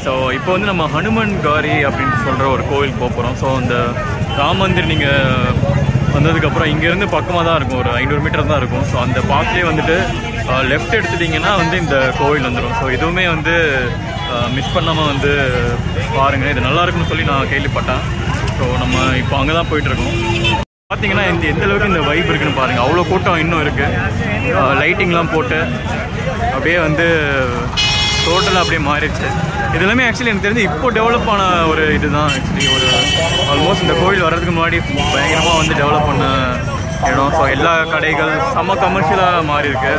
so இப்போ வந்து நம்ம ஹனுமன் காரி அப்படின்னு சொல்கிற ஒரு கோவில் போக போகிறோம் ஸோ அந்த ராம் மந்திர் நீங்கள் வந்ததுக்கப்புறம் இங்கேருந்து பக்கமாக தான் இருக்கும் ஒரு ஐநூறு மீட்டர் தான் இருக்கும் ஸோ அந்த பாத்லேயே வந்துட்டு லெஃப்ட் எடுத்துட்டிங்கன்னா வந்து இந்த கோவில் வந்துடும் ஸோ இதுவுமே வந்து மிஸ் பண்ணாமல் வந்து பாருங்கள் இது நல்லா இருக்குன்னு சொல்லி நான் கேள்விப்பட்டேன் ஸோ நம்ம இப்போ அங்கே தான் போயிட்டுருக்கோம் பார்த்தீங்கன்னா இந்த எந்த அளவுக்கு இந்த வைப் இருக்குன்னு பாருங்கள் அவ்வளோ கூட்டம் இன்னும் இருக்குது லைட்டிங்லாம் போட்டு அப்படியே வந்து டோட்டலாக அப்படியே மாறிடுச்சு இது எல்லாமே ஆக்சுவலி எனக்கு தெரிஞ்சு இப்போ டெவலப் ஆன ஒரு இதுதான் ஆக்சுவலி ஒரு ஆல்மோஸ்ட் இந்த கோவில் வர்றதுக்கு முன்னாடி பயங்கரமாக வந்து டெவலப் பண்ண இடம் ஸோ எல்லா கடைகள் செம்ம கமர்ஷியலாக மாறி இருக்கு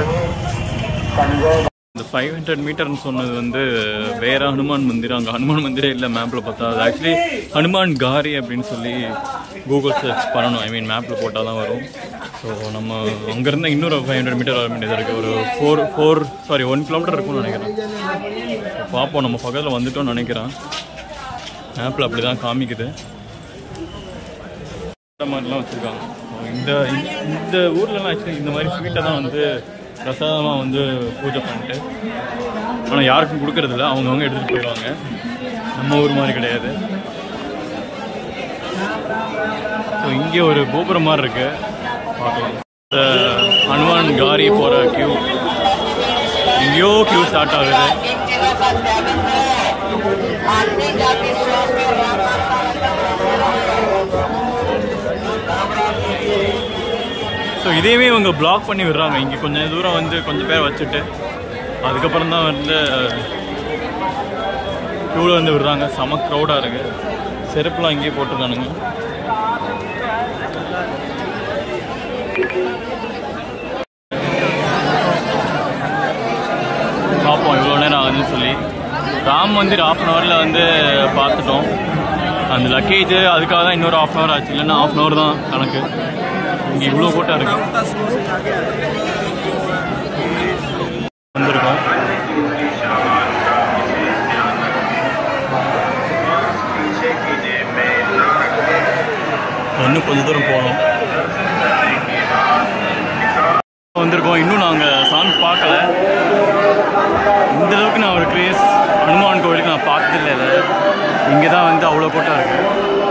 இந்த ஃபைவ் ஹண்ட்ரட் மீட்டர்னு சொன்னது வந்து வேற ஹனுமான் மந்திர் அங்கே ஹனுமான் மந்திரே இல்லை மேப்பில் பார்த்தா அது ஆக்சுவலி ஹனுமான் காரி அப்படின்னு சொல்லி கூகுள் சர்ச் பண்ணணும் ஐ மீன் மேப்பில் போட்டால் தான் வரும் ஸோ நம்ம அங்கேருந்து இன்னொரு ஃபைவ் ஹண்ட்ரட் மீட்டர் வர வேண்டியது இருக்குது ஒரு four four sorry one kilometre இருக்கும்னு நினைக்கிறேன் So, பார்ப்போம் நம்ம பக்கத்தில் வந்துட்டோம்னு நினைக்கிறேன் மேப்பில் அப்படி தான் காமிக்குது இந்த மாதிரிலாம் வச்சுருக்காங்க இந்த இந்த ஊர்லலாம் ஆக்சுவலி இந்த மாதிரி ஸ்வீட்டை தான் வந்து பிரசாதமாக வந்து பூஜை பண்ணிட்டு ஆனால் யாருக்கும் கொடுக்கறதில்ல அவங்கவுங்க எடுத்துகிட்டு போயிடுவாங்க நம்ம ஊர் மாதிரி கிடையாது ஸோ இங்கே ஒரு கோபுரம் மாதிரி இருக்கு பார்க்கலாம் இந்த ஹனுமான் காரி போகிற கியூ எங்கேயோ கியூ ஸ்டார்ட் ஆகுது ஸோ இதையுமே இவங்க பிளாக் பண்ணி விடுறாங்க இங்கே கொஞ்சம் தூரம் வந்து கொஞ்சம் பேர் வச்சுட்டு அதுக்கப்புறம் தான் வந்து டூவில் வந்து விடுறாங்க செம க்ரௌடாக இருக்கு செருப்புலாம் இங்கேயே போட்டிருக்கானுங்க பார்ப்போம் இவ்வளோ நேரம் ஆகுதுன்னு சொல்லி ராம் மந்திர் ஆஃப் அன் ஹவரில் வந்து பார்த்துட்டோம் அந்த லக்கேஜ் அதுக்காக தான் இன்னொரு ஆஃப் அன் ஹவர் ஆச்சு இல்லைன்னா ஆஃப் அன் ஹவர் தான் கணக்கு இங்கே இவ்வளோ கூட்டம் இருக்கு வந்திருக்கோம் இன்னும் கொஞ்ச தூரம் போகணும் வந்திருக்கோம் இன்னும் நாங்கள் சாமி பார்க்கல இந்த அளவுக்கு நான் ஒரு கிரேஸ் ஹனுமான் கோவிலுக்கு நான் பார்த்ததில்ல இல்லை இங்கே தான் வந்து அவ்வளோ கூட்டம் இருக்கு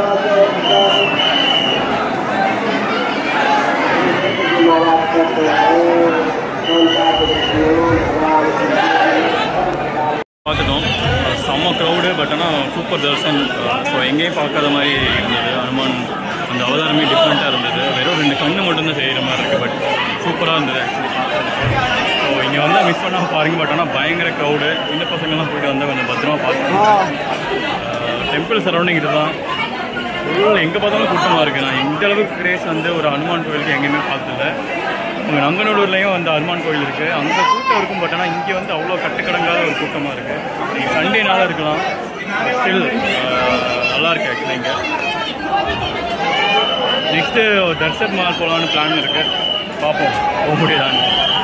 பார்த்துட்டோம் செம்ம க்ரௌடு பட் ஆனால் சூப்பர் தர்சன் ஸோ எங்கேயும் பார்க்காத மாதிரி இருந்தது ஹனுமான் அந்த அவதாரமே டிஃப்ரெண்ட்டாக இருந்தது வெறும் ரெண்டு கண்ணு மட்டும்தான் செய்கிற மாதிரி இருக்குது பட் சூப்பராக இருந்தது ஆக்சுவலி ஸோ இங்கே வந்து மிஸ் பண்ணாமல் பாருங்க பட் ஆனால் பயங்கர க்ரௌடு சின்ன பசங்கள்லாம் போயிட்டு வந்தால் கொஞ்சம் பத்திரமா பார்த்துக்கோங்க டெம்பிள் சரௌண்டிங் இதுதான் ஃபுல் எங்கே பார்த்தாலும் கூட்டமாக இருக்குது நான் இந்த அளவுக்கு கிரேஸ் வந்து ஒரு ஹனுமான் கோயிலுக்கு எங்கேயுமே பார்த்ததில்ல உங்கள் நங்கநல்லூர்லேயும் வந்து ஹனுமான் கோயில் இருக்குது அங்கே கூட்டம் இருக்கும் பட் ஆனால் இங்கே வந்து அவ்வளோ கட்டுக்கடங்காத ஒரு கூட்டமாக இருக்குது நீங்கள் சண்டேனால இருக்கலாம் ஸ்டில் நல்லா இருக்கு ஆக்சுவலி இங்கே நெக்ஸ்ட்டு தர்சன் மால் போகலான்னு பிளான் இருக்குது பார்ப்போம் போக முடியுதான்னு